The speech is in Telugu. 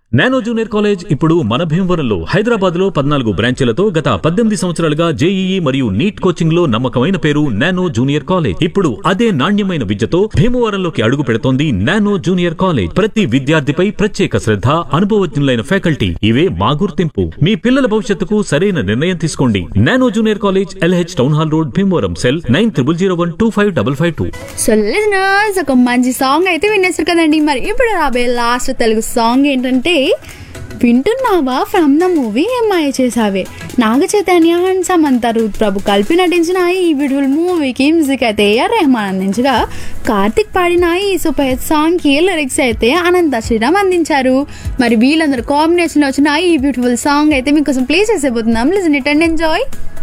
నానో జూనియర్ కాలేజ్ ఇప్పుడు మన భీమవరంలో హైదరాబాద్ లో పద్నాలుగు బ్రాంచీలతో గత పద్దెనిమిది సంవత్సరాలుగా జేఈఈ మరియు నీట్ కోచింగ్ లో నమ్మకమైన పేరు నానో జూనియర్ కాలేజ్ ఇప్పుడు అదే నాణ్యమైన విద్యతో భీమవరంలోకి అడుగు పెడుతోంది నానో జూనియర్ కాలేజ్ ప్రతి విద్యార్థిపై ప్రత్యేక శ్రద్ధ అనుభవజ్ఞులైన ఫ్యాకల్టీ ఇవే మా గుర్తింపు మీ పిల్లల భవిష్యత్తుకు సరైన నిర్ణయం తీసుకోండి nano junior college L H town hall road Bhimavaram cell nine triple zero one two five double five two so listeners ఒక మంచి సాంగ్ అయితే వినేసారు కదండి మరి ఇప్పుడు రాబోయే లాస్ట్ తెలుగు సాంగ్ ఏంటంటే వింటున్నావా ఫ్రమ్ ద మూవీ ఎంఐ చేసావే నాగ చైతన్య అండ్ సమంత రూత్ ప్రభు కలిపి నటించిన ఈ బ్యూటిఫుల్ మూవీకి మ్యూజిక్ అయితే ఏఆర్ రెహమాన్ అందించగా కార్తిక్ పాడిన ఈ సూపర్ హిట్ సాంగ్కి లిరిక్స్ అయితే అనంత శ్రీరామ్ అందించారు మరి వీళ్ళందరూ కాంబినేషన్లో వచ్చిన ఈ బ్యూటిఫుల్ సాంగ్ అయితే మీకోసం ప్లే చేసేపోతున్నాం లిజన్ ఇట్ అండ్ ఎంజాయ్